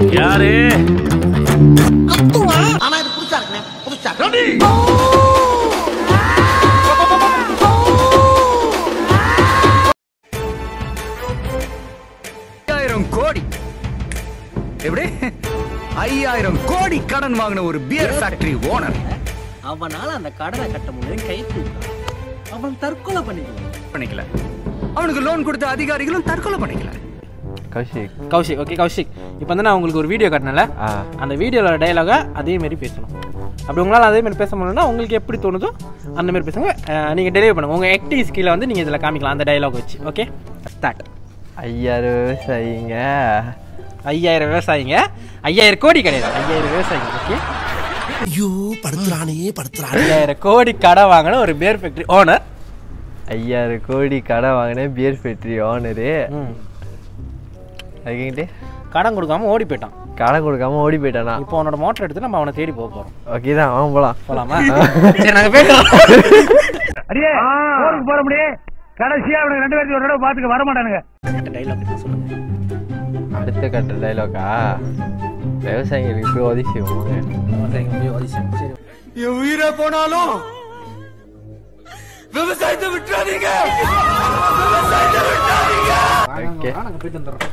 யாரு ஆனா இது புதுசா இருக்குண்ணே புதுசா இருக்கு. ஐயாயிரம் கோடி எப்படி ஐயாயிரம் கோடி கடன் வாங்கின ஒரு பியர் ஃபேக்டரி ஓனர் அவனால அந்த கடனை கட்ட முடியும் கை தூக்கான் அவன் தற்கொலை பண்ணிக்குவான் பண்ணிக்கல அவனுக்கு லோன் கொடுத்த அதிகாரிகளும் தற்கொலை பண்ணிக்கல கௌஷிக் கௌஷிக் ஓகே கௌஷிக் இப்போ வந்து நான் உங்களுக்கு ஒரு வீடியோ காட்டினல ஆ அந்த வீடியோவில் டைலாகை அதே மாதிரி பேசணும் அப்படி உங்களால் அதே மாதிரி பேச முடியலன்னா உங்களுக்கு எப்படி தோணுதோ அந்த மாதிரி பேசுங்க நீங்கள் டெலிவரி பண்ணுங்க உங்கள் ஆக்டிவ் ஸ்கில்லை வந்து நீங்கள் இதில் காமிக்கலாம் அந்த டைலாக் வச்சு ஓகே ஸ்டார்ட் ஐயாயிரம் விவசாயிங்க ஐயாயிரம் விவசாயிங்க ஐயாயிரம் கோடி கிடையாது ஐயாயிரம் விவசாயிங்க ஓகே ஐயோ படுத்துறானே படுத்துறானே ஐயாயிரம் கோடி கடை வாங்கின ஒரு பேர் ஃபேக்ட்ரி ஓனர் ஐயாயிரம் கோடி கடை வாங்கினேன் பியர் ஃபேக்டரி ஓனரு அதுக்கிட்டே கடன் கொடுக்காம ஓடி போயிட்டான் கடை கொடுக்காம ஓடி போயிட்டானா இப்போ அவனோட மோட்டர் எடுத்து நம்ம அவனை தேடி போக போகிறோம் ஓகே தான் வாங்க போலாம் போகலாமா சரி நாங்கள் போயிட்டோம் அடியே ஊருக்கு போற முடியே கடைசியா அவனுக்கு ரெண்டு பேர்த்தையும் ஒரு தடவை பாத்துக்க வர மாட்டானுங்க டைலாக் சொல்லுங்க அடுத்த கட்ட டைலாக்கா விவசாயிகளுக்கு போய் உதவி செய்வோம் சரி என் உயிரை போனாலும் விவசாயத்தை விட்டுறாதீங்க ஓகே நாங்கள் போயிட்டு வந்துடுறோம்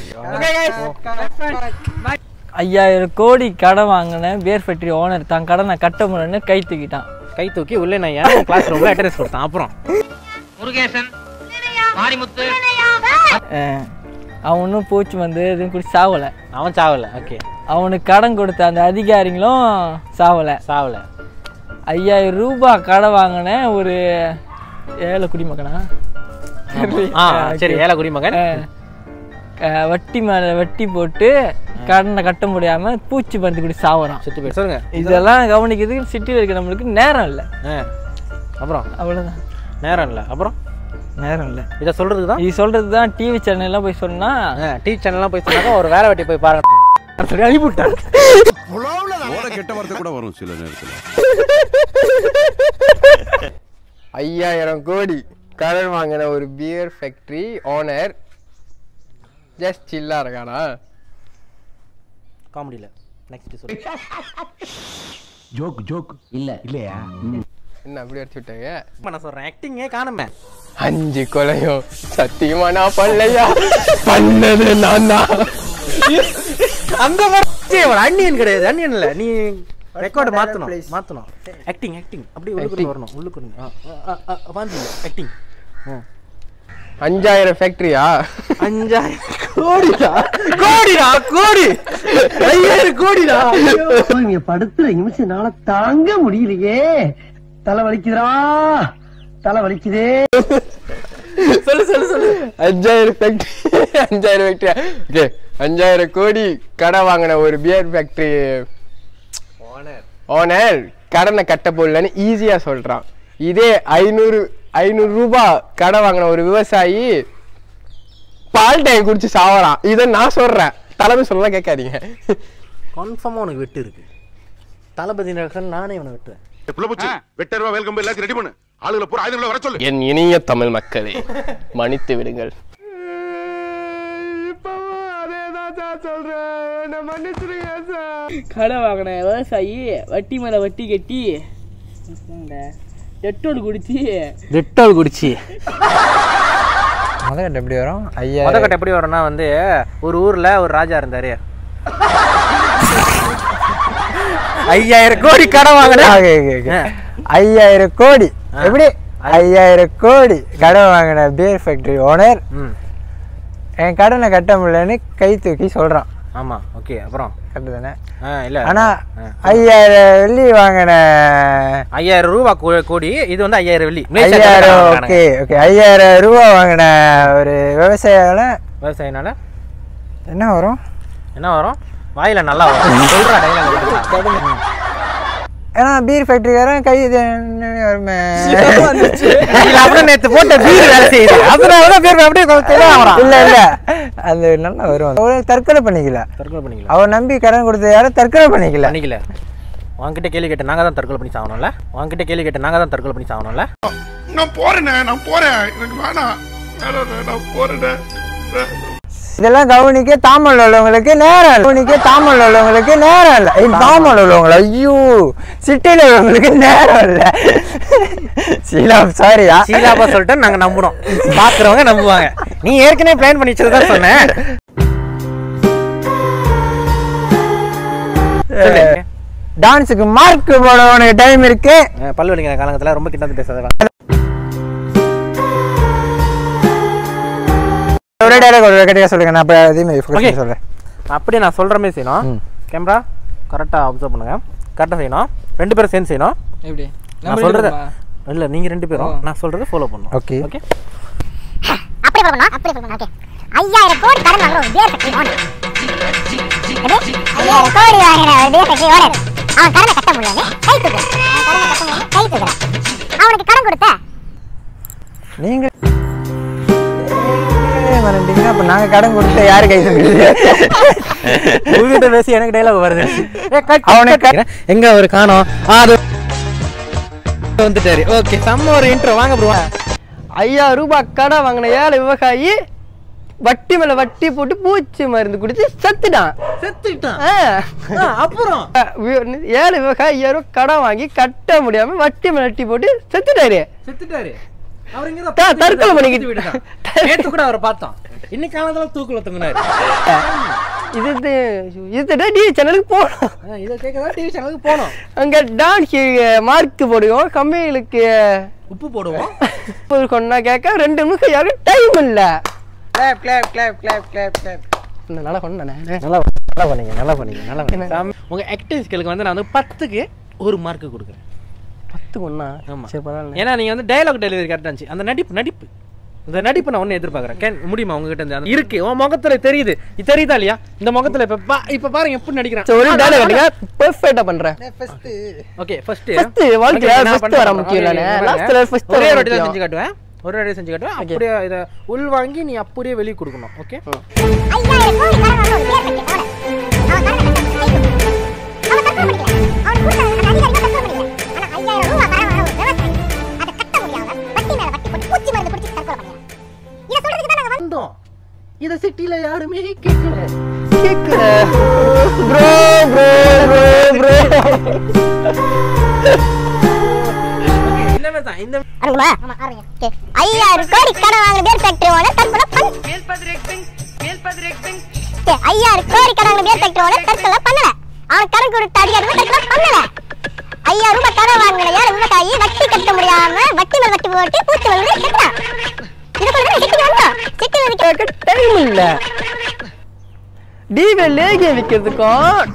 ஐயாயிரம் கோடி கடன் வாங்கின பியர் ஃபேக்டரி ஓனர் தான் கடனை கட்ட முடியலன்னு கை தூக்கிட்டான் கை தூக்கி உள்ளே நான் ஏன் கிளாஸ் ரூமில் அட்டெண்டன்ஸ் கொடுத்தான் அப்புறம் முருகேசன் மாரிமுத்து அஹ் அவனும் பூச்சி வந்து எதுவும் குடி சாவலை அவன் சாவல ஓகே அவனுக்கு கடன் கொடுத்த அந்த அதிகாரிகளும் சாவலை சாவல ஐயாயிரம் ரூபாய் கடன் வாங்கின ஒரு ஏழை குடிமகனா ஆ சரி ஏழை குடிமகன் அஹ் அஹ் வட்டி மேலே வட்டி போட்டு கடனை கட்ட முடியாம பூச்சி பருத்தி குடி சாவறான் சுற்றி போய் சொல்லுங்க இதெல்லாம் கவனிக்கிறதுக்கு சிட்டியில் இருக்க நம்மளுக்கு நேரம் இல்லை ஆ அப்புறம் அவ்வளோதான் நேரம் இல்லை அப்புறம் நேரம் இல்லை இதை சொல்றதுக்கு தான் இது சொல்றது தான் டிவி சேனல்லாம் போய் சொன்னா டீ சேனல்லாம் போய் சொன்னாக்க ஒரு வேலை வெட்டி போய் பாருங்க சொல்லி அனுப்பிவிட்டாங்க ஓட கெட்ட வார்த்தை கூட வரும் சில நேரத்துல ஐயாயிரம் கோடி கடன் வாங்கின ஒரு பியர் ஃபேக்டரி ஓனர் ஜஸ்ட் சில்லா இருக்கானா காமெடியில் நெக்ஸ்ட் சொல்லு ஜோக் ஜோக் இல்ல இல்லையா என்ன அப்படி அடிச்சு விட்டாங்க இப்ப நான் சொல்றேன் ஆக்டிங்கே காணுமே அஞ்சு கொலையும் சத்தியமா நான் பண்ணலையா பண்ணது நான் தான் அந்த அன்னியன் கிடையாது அன்னியன் இல்ல நீ ரெக்கார்டு மாத்தணும் மாத்தணும் ஆக்டிங் ஆக்டிங் அப்படியே உள்ளுக்குள்ள வரணும் உள்ளுக்குள்ள வந்து ஆக்டிங் அஞ்சாயிரம் ஃபேக்டரியா அஞ்சாயிரம் கோடிடா கோடிடா கோடி ஐயாயிரம் கோடிடா இங்க படுத்துற நிமிஷம்னால தாங்க முடியலையே தலை வலிக்குதுடா தலை வலிக்குதே சொல்லு சொல்லு சொல்லு அஞ்சாயிரம் ஃபேக்டரி அஞ்சாயிரம் ஃபேக்டரியா ஓகே அஞ்சாயிரம் கோடி கடை வாங்கின ஒரு பியர் ஃபேக்டரி ஓனர் கடனை கட்ட போடலன்னு ஈஸியா சொல்றான் இதே ஐநூறு ஐநூறு ரூபாய் கடை வாங்கின ஒரு விவசாயி பால் டேங்க் குடிச்சு சாவறான் இதை நான் சொல்றேன் தலைமை சொல்லலாம் கேட்காதீங்க கன்ஃபார்மா உனக்கு வெட்டு இருக்கு தளபதி நகர் நானே உன வெட்டுவேன் புள்ளபூச்சி வெட்டருவா வெல்கம் எல்லாத்தையும் ரெடி பண்ணு ஆளுகளை பூரா ஆயுதங்களை வர சொல்லு என் இனிய தமிழ் மக்களே மன்னித்து விடுங்கள் கடை வாங்கின விவசாயி வட்டி மேல வட்டி கட்டி டெட்டோல் குடிச்சு டெட்டால் குடிச்சி முதக்கட்ட எப்படி வரும் முத ஐயாயிரம் கட்ட எப்படி வரும்னா வந்து ஒரு ஊர்ல ஒரு ராஜா இருந்தாரு ஐயாயிரம் கோடி கடன் வாங்கின ஓகே, ஓகே, ஓகே. ஐயாயிரம் கோடி எப்படி ஐயாயிரம் கோடி கடன் வாங்கின பியர் ஃபேக்டரி ஓனர் ம் என் கடனை கட்ட முடியலன்னு கை தூக்கி சொல்றான் ஆமா ஓகே அப்புறம் கரெக்டு தானே ஆ இல்ல ஆனா ஐயாயிரம் வெள்ளி வாங்கின ஐயாயிரம் ரூபா கோ- கோடி இது வந்து ஐயாயிரம் வெள்ளி ஐயாயிரம் ஓகே ஓகே ஐயாயிரம் ரூபா வாங்கின ஒரு விவசாயியால விவசாயினால என்ன வரும் என்ன வரும் வாயில நல்லா வரும் சொல்றா டைலாக் ஏன்னா பீர் ஃபேக்டரிக்காரன் கை இது என்ன வருமே அப்படியே நேத்து போட்ட பீர் வேலை செய்யுது அதனால பேர் அப்படியே தெளிவா வரான் இல்ல இல்ல அது நல்லா வரும் அவரு தற்கொலை பண்ணிக்கல தற்கொலை பண்ணிக்கலாம் அவர் நம்பி கடன் கொடுத்த யாரும் தற்கொலை பண்ணிக்கல பண்ணிக்கல உன்கிட்ட கேள்வி கேட்ட நாங்க தான் தற்கொலை பண்ணி சாகணும்ல உன்கிட்ட கேள்வி கேட்ட நாங்க தான் தற்கொலை பண்ணி சாகணும்ல நான் போறேனே நான் போறேன் எனக்கு வேணாம் வேணாண்ணே, நான் போறேனே இதெல்லாம் கவனிக்க தாமல் உள்ளவங்களுக்கு நேரம் இல்லை கவனிக்க தாமல் உள்ளவங்களுக்கு நேரம் இல்லை ஏய், தாமல் உள்ளவங்கள ஐயோ சிட்டியில் உள்ளவங்களுக்கு நேரம் இல்லை சீலா சாரியா சீலாப்பா சொல்லிட்டு நாங்க நம்புறோம் பாக்குறவங்க நம்புவாங்க நீ ஏற்கனவே பிளான் பண்ணி வச்சதுதான் சொன்னேன் சொல்லு. டான்ஸுக்கு மார்க் போட உனக்கு டைம் இருக்கு அஹ் பல்லு வலிக்கிற காலங்கத்துல ரொம்ப கிட்ட வந்து பேசாத ஒரே டைலாக் ஒரு கட்டியா சொல்லுங்க நான் அப்ப அதே மாதிரி focus Okay. பண்ணி சொல்றேன் அப்படியே நான் சொல்ற மாதிரி செய்யணும் ம். கேமரா கரெக்டா அப்சர்வ் பண்ணுங்க கரெக்டா செய்யணும் ரெண்டு பேரும் சேர்ந்து செய்யணும் எப்படி நான் சொல்றது இல்ல நீங்க ரெண்டு பேரும் நான் சொல்றதை ஃபாலோ பண்ணணும் Okay. ஓகே அப்படி சொல்லணும் அப்படி சொல்லணும் ஓகே ஐயாயிரம் கோடி கடன் வாங்குற ஒரு பியர் ஃபேக்டரி ஓனர் ஐயாயிரம் கோடி வாங்குற ஒரு பியர் ஃபேக்டரி ஓனர் அவன் கடனை கட்ட முடியாது கை தூக்குறான் அவன் கடனை கட்ட முடியாது கை தூக்குறான் அவனுக்கு கடன் கொடுத்த நீங்க மறந்துட்டீங்கன்னா அப்ப நாங்க கடன் கொடுத்த யாரு கை தூக்குறது உங்ககிட்ட பேசி எனக்கு டைலாக் வருது அவனுக்கு அவனுக்கு எங்க அவர் காணோம் ஆ, அது வந்துட்டாரு ஓகே செம்ம ஒரு இன்ட்ரோ வாங்க ப்ரோ ஐயாயிரம் ரூபாய் கடை வாங்கின ஏழை விவசாயி வட்டி மேல வட்டி போட்டு பூச்சி மருந்து குடிச்சு செத்துட்டான் செத்துட்டான் ஆ. அப்புறம் அஹ் வி- ஏழை விவசாயி ஐயாயிரம் ரூபாய் கடன் வாங்கி கட்ட முடியாம வட்டி மேல வட்டி போட்டு செத்துட்டாரு செத்துட்டாரு அவர் இங்க த- தற்கொலை பண்ணிக்கிட்டு. நேத்து கூட அவரை பார்த்தோம் இன்னைக்கு காலத்துல தூக்குல தொங்குனாரு இது இது- இது டி சேனலுக்கு போனோம் ஆ, இதை கேட்க டிவி சேனலுக்கு போனோம் அங்க டான்ஸ் மார்க் போடுவோம் கம்மிகளுக்கு உப்பு போடுவோம் ஒரு கொண்டா கேட்க ரெண்டு நிமிஷம் யாருக்கும் டைம் இல்ல clap clap clap clap clap clap நல்லா கொண்டானே நல்லா நல்லா பண்ணீங்க நல்லா பண்ணீங்க நல்லா பண்ணீங்க உங்க ஆக்டிங் ஸ்கில்லுக்கு வந்து நான் வந்து பத்துக்கு ஒரு மார்க் கொடுக்குறேன் பத்து ஒண்ணா ஆமா. சரி பரவாயில்ல ஏன்னா நீங்க வந்து டயலாக் டெலிவரி கரெக்டாக இருந்துச்சு அந்த நடிப்பு நடிப்பு இந்த நடிப்பு நான் ஒன்று எதிர்பார்க்குறேன் கேன் முடியுமா உங்ககிட்ட இருந்து அந்த இருக்கு உன் முகத்துல தெரியுது இது தெரியுதா இல்லையா இந்த முகத்துல இப்ப பா இப்ப பாருங்க எப்படி நடிக்கிறேன் சரி ஒரு டைலாக் கட்டுங்க பெர்ஃபெக்ட்டா பண்றேன் ஓகே ஃபர்ஸ்ட் First, வாழ்க்கையில first வர முக்கியம் இல்லைண்ணே. Lastல first ஒரே வர வாட்டி தான் முக்கியம். செஞ்சு காட்டுவேன் ஒரு வாட்டி செஞ்சு காட்டுவேன் அப்படியே இதை உள் வாங்கி நீ அப்படியே வெளியே கொடுக்கணும் ஓகே ஐயாயிரம் கோடி கடன் வாங்குற ஒரு பியர் ஃபேக்டரி ஓனர் அவன் கடனை கட்ட கை தூக்குறான் அவன் தற்கொலை பண்ணிக்கல அவன் கொடுத்த அந்த அதிகாரி தான் தற்கொலை பண்ணிக்கல ஆனா ஐயாயிரம் ரூபாய் கடன் வாங்குற ஒரு விவசாயி அதை கட்ட முடியாம வட்டி மேல வட்டி போட்டு பூச்சி மருந்து குடிச்சு தற்கொலை பண்ணிக்கிறான் இதை சொல்றதுக்கு தான் நாங்க வந்தோம் இதை சிட்டில யாருமே கேட்கல கேக்குற ப்ரோ ப்ரோ ப்ரோ எல்லாமே தான் இந்த ஆரம்பமா ஆமா ஆரம்பிங்க ஓகே ஐயாயிரம் கோடி கடன் வாங்குற பியர் ஃபேக்டரி ஓனர் தற்கொலை பண்ண ஓகே ஐயாயிரம் கோடி கடன் வாங்குற பியர் ஃபேக்டரி ஓனர் தற்கொலை பண்ணல அவன் கடன் கொடுத்த அதிகாரி தான் தற்கொலை பண்ணல ஐயாயிரம் ரூபாய் கடன் வாங்கின ஏழை விவசாயி வட்டி கட்ட முடியாம வட்டி மேல வட்டி போட்டு பூச்சி வந்து செத்தான் இதை சொல்றது சிட்டி வந்தோம் சிட்டி வந்து கேட்க டைம் இல்ல டிவி லேகிய விற்கிறதுக்கும்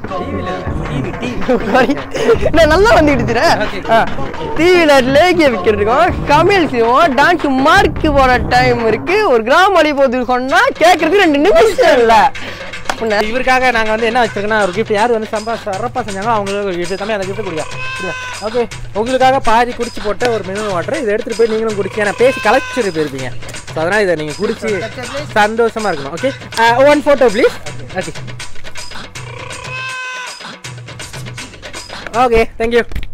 நான் நல்லா வந்துக்கிட்டு டிவியில லேகிய விற்கிறதுக்கும் கமல் சிவம் டான்ஸ் மார்க் போற டைம் இருக்கு ஒரு கிராம வழி போகுது சொன்னா கேட்கறதுக்கு ரெண்டு நிமிஷம் இல்ல உன்னை- இவருக்காக நாங்க வந்து என்ன வச்சிருக்கோம்னா ஒரு gift யார் வந்து சம்பா சிறப்பா செஞ்சாங்களோ அவங்களுக்கு ஒரு gift தம்பி அந்த gift கொடுங்க ஓகே உங்களுக்காக பாதி குடிச்சு போட்ட ஒரு மினரல் வாட்டர் இதை எடுத்துட்டு போய் நீங்களும் குடிச்சு ஏன்னா பேசி கலைச்சிட்டு போயிருப்பீங்க ஸோ அதனால் இதை நீங்கள் குடிச்சு சந்தோஷமா இருக்கணும் okay one photo please okay okay thank you